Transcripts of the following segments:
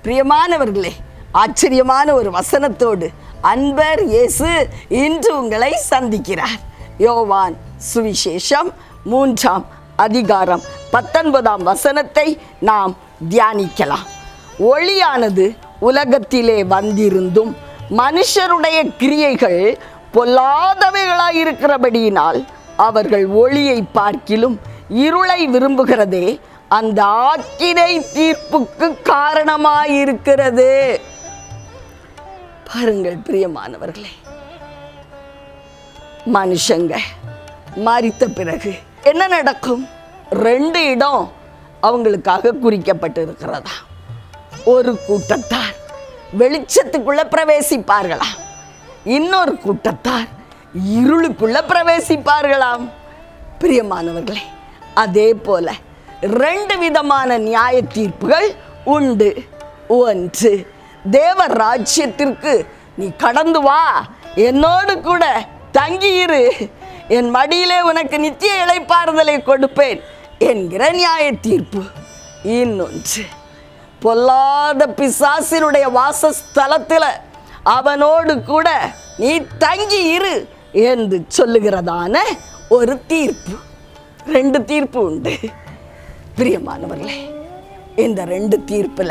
பிரியமானவர்களே ஆச்சரியமான ஒரு வசனத்தோடு அன்பர் இயேசு இன்று உங்களை சந்திக்கிறார் யோவான் சுவிசேஷம் மூன்றாம் அதிகாரம் பத்தொன்பதாம் வசனத்தை நாம் தியானிக்கலாம் ஒளியானது உலகத்திலே வந்திருந்தும் மனுஷருடைய கிரியைகள் பொல்லாதவைகளாயிருக்கிறபடியினால் அவர்கள் ஒளியை பார்க்கிலும் இருளை விரும்புகிறதே அந்த ஆக்கினை தீர்ப்புக்கு காரணமாயிருக்கிறது பாருங்கள் பிரியமானவர்களே மனுஷங்க மரித்த பிறகு என்ன நடக்கும் ரெண்டு இடம் அவங்களுக்காக குறிக்கப்பட்டு இருக்கிறதா ஒரு கூட்டத்தார் வெளிச்சத்துக்குள்ள பிரவேசிப்பார்களாம் இன்னொரு கூட்டத்தார் இருளுக்குள்ள பிரவேசிப்பார்களாம் பிரியமானவர்களே அதே போல ரெண்டு விதமான நியாய தீர்ப்புகள் உண்டு ஒன்று தேவ ராஜ்யத்திற்கு நீ கடந்து வா என்னோடு கூட தங்கியிரு என் மடியிலே உனக்கு நித்திய இளைப்பாறுதலை கொடுப்பேன் என்கிற நியாய தீர்ப்பு இன்னொன்று பொல்லாத பிசாசினுடைய வாசஸ்தலத்தில் அவனோடு கூட நீ தங்கி இரு என்று சொல்லுகிறதான ஒரு தீர்ப்பு ரெண்டு தீர்ப்பு உண்டு பிரியமானவர்களே இந்த ரெண்டு தீர்ப்புல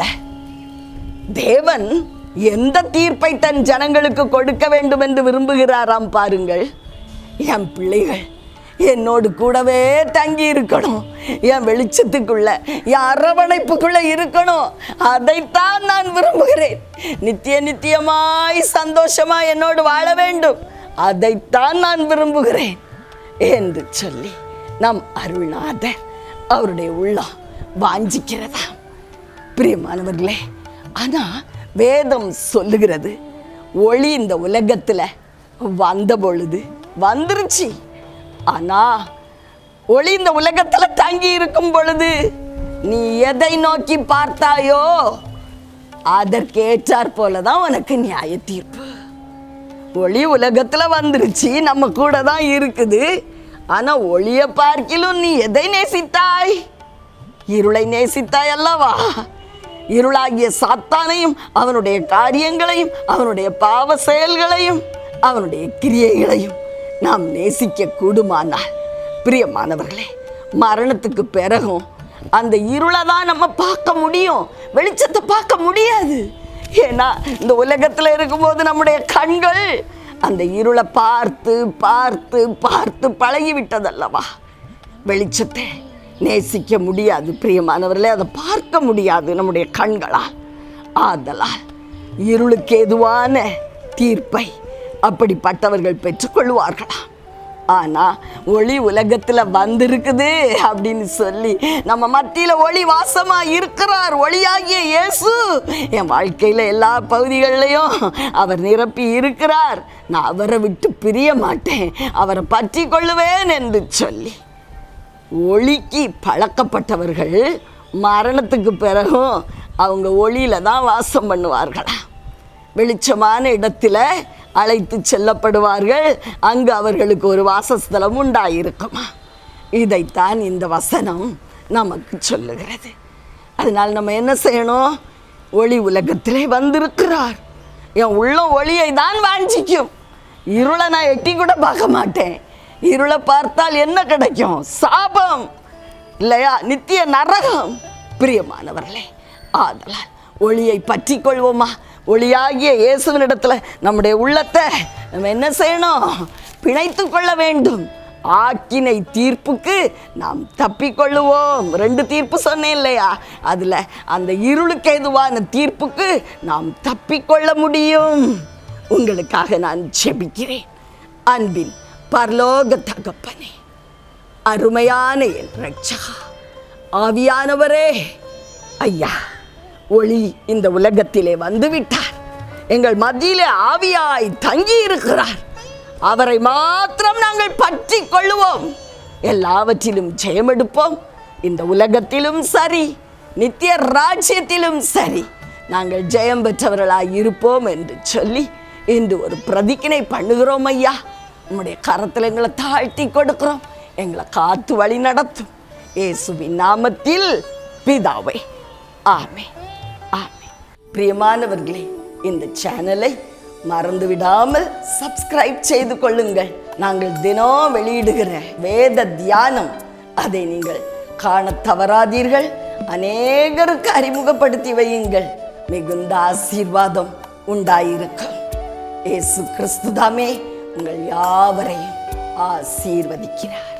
தேவன் எந்த தீர்ப்பை தன் ஜனங்களுக்கு கொடுக்க வேண்டும் என்று விரும்புகிறாராம் பாருங்கள் என் பிள்ளைகள் என்னோடு கூடவே தங்கி இருக்கணும் என் வெளிச்சத்துக்குள்ள என் அரவணைப்புக்குள்ள இருக்கணும் அதைத்தான் நான் விரும்புகிறேன் நித்திய நித்தியமாய் சந்தோஷமா என்னோடு வாழ வேண்டும் அதைத்தான் நான் விரும்புகிறேன் என்று சொல்லி நம் அருள்நாதர் அவருடைய உள்ளம் வாஞ்சிக்கிறதா பிரியமானவர்களே ஆனா வேதம் சொல்லுகிறது ஒளி இந்த உலகத்துல வந்த பொழுது வந்துருச்சு ஆனா ஒளி இந்த உலகத்துல தங்கி இருக்கும் பொழுது நீ எதை நோக்கி பார்த்தாயோ அதற்கேற்றாற் போலதான் உனக்கு நியாய தீர்ப்பு ஒளி உலகத்துல வந்துருச்சு நம்ம கூட தான் இருக்குது ஆனா ஒளியை பார்க்கிலும் நீ எதை நேசித்தாய் இருளை நேசித்தாய் அல்லவா இருளாகிய சாத்தானையும் அவனுடைய காரியங்களையும் அவனுடைய பாவ செயல்களையும் அவனுடைய கிரியைகளையும் நாம் நேசிக்க கூடுமானால் பிரியமானவர்களே மரணத்துக்கு பிறகும் அந்த இருளை தான் நம்ம பார்க்க முடியும் வெளிச்சத்தை பார்க்க முடியாது ஏன்னா இந்த உலகத்தில் இருக்கும்போது நம்முடைய கண்கள் அந்த இருளை பார்த்து பார்த்து பார்த்து பழகி விட்டதல்லவா வெளிச்சத்தை நேசிக்க முடியாது பிரியமானவர்களே அதை பார்க்க முடியாது நம்முடைய கண்களால் ஆதலால் இருளுக்கு எதுவான தீர்ப்பை அப்படிப்பட்டவர்கள் பெற்றுக்கொள்வார்களா ஆனா ஒளி உலகத்துல வந்திருக்குது அப்படின்னு சொல்லி நம்ம மத்தியில ஒளி வாசமா இருக்கிறார் ஒளியாகிய இயேசு என் வாழ்க்கையில எல்லா பகுதிகளிலையும் அவர் நிரப்பி இருக்கிறார் நான் அவரை விட்டு பிரிய மாட்டேன் அவரை பற்றி கொள்ளுவேன் என்று சொல்லி ஒளிக்கு பழக்கப்பட்டவர்கள் மரணத்துக்கு பிறகும் அவங்க ஒளியில தான் வாசம் பண்ணுவார்களா வெளிச்சமான இடத்துல அழைத்து செல்லப்படுவார்கள் அங்கு அவர்களுக்கு ஒரு வாசஸ்தலம் உண்டாயிருக்குமா இதைத்தான் இந்த வசனம் நமக்கு சொல்லுகிறது அதனால் நம்ம என்ன செய்யணும் ஒளி உலகத்திலே வந்திருக்கிறார் என் உள்ள ஒளியை தான் வாஞ்சிக்கும் இருளை நான் எட்டி கூட பார்க்க மாட்டேன் இருளை பார்த்தால் என்ன கிடைக்கும் சாபம் இல்லையா நித்திய நரகம் பிரியமானவர்களே ஆதலால் ஒளியை பற்றி கொள்வோமா ஒளியாகிய இயேசுவினிடத்துல நம்முடைய உள்ளத்தை நம்ம என்ன செய்யணும் பிணைத்து கொள்ள வேண்டும் ஆக்கினை தீர்ப்புக்கு நாம் தப்பிக்கொள்ளுவோம் ரெண்டு தீர்ப்பு சொன்னேன் இல்லையா அதில் அந்த இருளுக்கு எதுவான தீர்ப்புக்கு நாம் தப்பிக்கொள்ள முடியும் உங்களுக்காக நான் ஜெபிக்கிறேன் அன்பின் பரலோக தகப்பனே அருமையான என் ரட்சகா ஆவியானவரே ஐயா ஒளி இந்த உலகத்திலே வந்துவிட்டார் எங்கள் மத்தியிலே ஆவியாய் தங்கி இருக்கிறார் அவரை மாத்திரம் நாங்கள் பற்றி கொள்ளுவோம் எல்லாவற்றிலும் ஜெயமெடுப்போம் இந்த உலகத்திலும் சரி நித்திய ராஜ்யத்திலும் சரி நாங்கள் ஜெயம் பெற்றவர்களாய் இருப்போம் என்று சொல்லி இன்று ஒரு பிரதிக்கினை பண்ணுகிறோம் ஐயா உம்முடைய கரத்தில் எங்களை தாழ்த்தி கொடுக்கிறோம் எங்களை காத்து வழி நடத்தும் இயேசுவின் நாமத்தில் பிதாவை ஆமே ஆமே பிரியமானவர்களே இந்த சேனலை மறந்து விடாமல் சப்ஸ்கிரைப் செய்து கொள்ளுங்கள் நாங்கள் தினம் வெளியிடுகிற வேத தியானம் அதை நீங்கள் காண தவறாதீர்கள் அநேகருக்கு அறிமுகப்படுத்தி வையுங்கள் மிகுந்த ஆசீர்வாதம் உண்டாயிருக்கும் இயேசு கிறிஸ்துதாமே உங்கள் யாவரையும் ஆசீர்வதிக்கிறார்